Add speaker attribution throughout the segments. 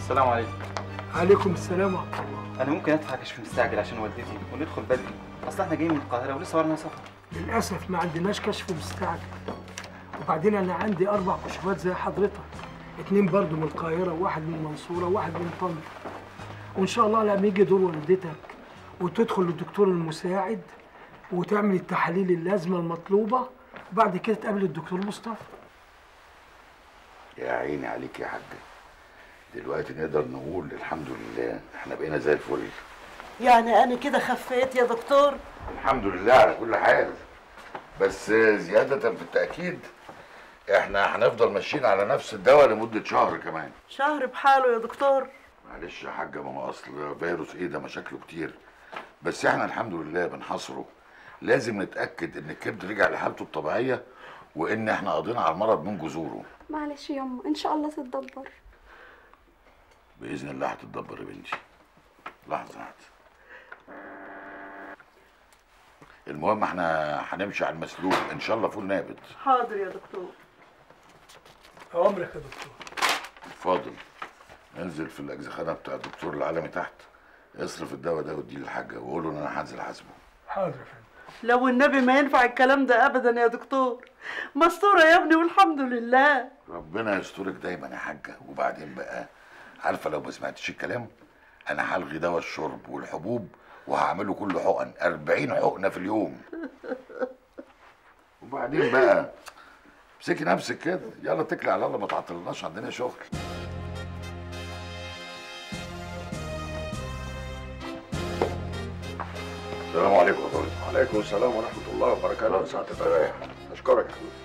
Speaker 1: السلام عليكم
Speaker 2: عليكم السلام ورحمه الله
Speaker 1: انا ممكن ادفع كشف مستعجل عشان والدتي وندخل بدري اصل احنا جايين من القاهره ولسه ورانا سفر
Speaker 2: للاسف ما عندناش كشف مستعجل وبعدين انا عندي اربع كشوفات زي حضرتك اتنين برضو من القاهره وواحد من المنصوره وواحد من طنطا وان شاء الله لما يجي دور والدتك وتدخل للدكتور المساعد وتعمل التحاليل اللازمه المطلوبه وبعد كده تقابل الدكتور مصطفى
Speaker 3: يا عيني عليك يا حاج دلوقتي نقدر نقول الحمد لله احنا بقينا زي الفل
Speaker 4: يعني انا كده خفيت يا دكتور
Speaker 3: الحمد لله على كل حال بس زيادة في التأكيد احنا هنفضل ماشيين على نفس الدواء لمدة شهر كمان
Speaker 4: شهر بحاله يا دكتور
Speaker 3: معلش يا حاجة ما هو اصل فيروس ايه ده مشاكله كتير بس احنا الحمد لله بنحاصره لازم نتأكد ان الكبد رجع لحالته الطبيعية وان احنا قضينا على المرض من جذوره
Speaker 5: معلش يما ان شاء الله تتدبر
Speaker 3: بإذن الله هتتدبر يا بنتي لحظة واحدة المهم احنا هنمشي على المسلوب ان شاء الله فول نابت
Speaker 4: حاضر يا دكتور
Speaker 2: اوامرك يا دكتور
Speaker 3: فاضل انزل في الاجزخانه بتاع الدكتور العالمي تحت اصرف الدواء ده واديه للحاجه وقول له ان انا هنزل احاسبه
Speaker 2: حاضر يا فندم
Speaker 4: لو النبي ما ينفع الكلام ده ابدا يا دكتور مستوره يا ابني والحمد لله
Speaker 3: ربنا يسترك دايما يا حاجه وبعدين بقى عارفه لو ما سمعتش الكلام انا هلغي دواء الشرب والحبوب وهعمله كله حقن 40 حقنه في اليوم وبعدين بقى امسكي نفسك كده يلا اتكلي على الله ما تعطلناش عندنا شغل السلام عليكم يا فندم
Speaker 6: وعليكم السلام ورحمة الله وبركاته سعادة الباشا أشكرك يا حبيبي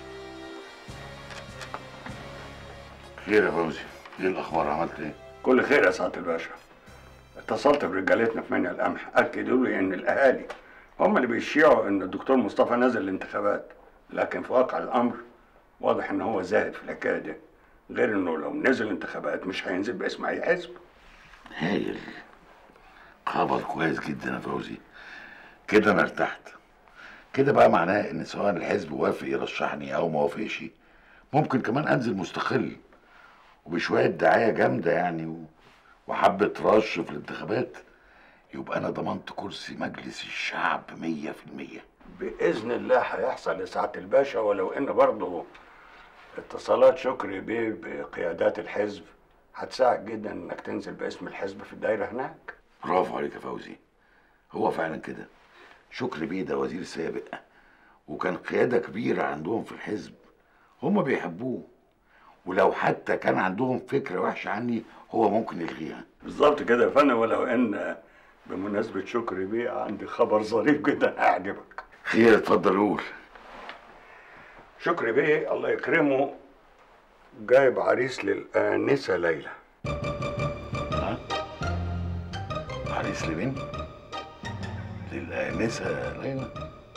Speaker 3: خير يا فوزي ايه الاخبار عملت ايه
Speaker 6: كل خير يا سعادة الباشا اتصلت برجالتنا في منيا القمح أكدوا لي إن الأهالي هم اللي بيشيعوا إن الدكتور مصطفى نزل الانتخابات لكن في واقع الأمر واضح إن هو زاهد في الحكاية دي غير إنه لو نزل انتخابات مش هينزل باسم أي حزب
Speaker 3: هايل خبر كويس جدا يا فوزي كده انا ارتحت كده بقى معناه ان سواء الحزب وافق يرشحني او ما وافقش ممكن كمان انزل مستقل وبشويه دعايه جامده يعني و... وحبه رش في الانتخابات يبقى انا ضمنت كرسي مجلس الشعب مية في المية
Speaker 6: بإذن الله هيحصل لسعادة الباشا ولو إن برضه اتصالات شكري بيه بقيادات الحزب هتساعد جدا إنك تنزل باسم الحزب في الدايرة هناك
Speaker 3: برافو عليك يا فوزي هو فعلا كده شكري بيه ده وزير سابق وكان قيادة كبيرة عندهم في الحزب هما بيحبوه ولو حتى كان عندهم فكرة وحشة عني هو ممكن يلغيها
Speaker 6: بالظبط كده يا فندم ولو ان بمناسبة شكري بيه عندي خبر ظريف جدا هيعجبك
Speaker 3: خير اتفضل قول
Speaker 6: شكري بيه الله يكرمه جايب عريس للآنسة ليلى
Speaker 3: ها عريس لمين للآنسة ليلى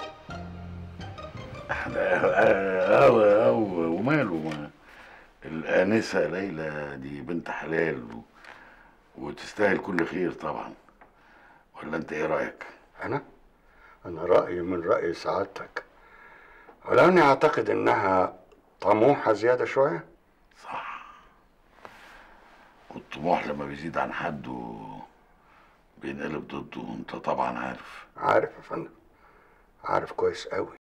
Speaker 3: أو أو وماله ما الآنسة ليلى دي بنت حلال و... وتستاهل كل خير طبعا ولا أنت إيه رأيك؟
Speaker 6: أنا؟ أنا رأيي من رأي سعادتك ولو أني أعتقد إنها طموحة زيادة شوية
Speaker 3: صح والطموح لما بيزيد عن حده بينقلب ضده أنت طبعا عارف
Speaker 6: عارف يا فندم عارف كويس قوي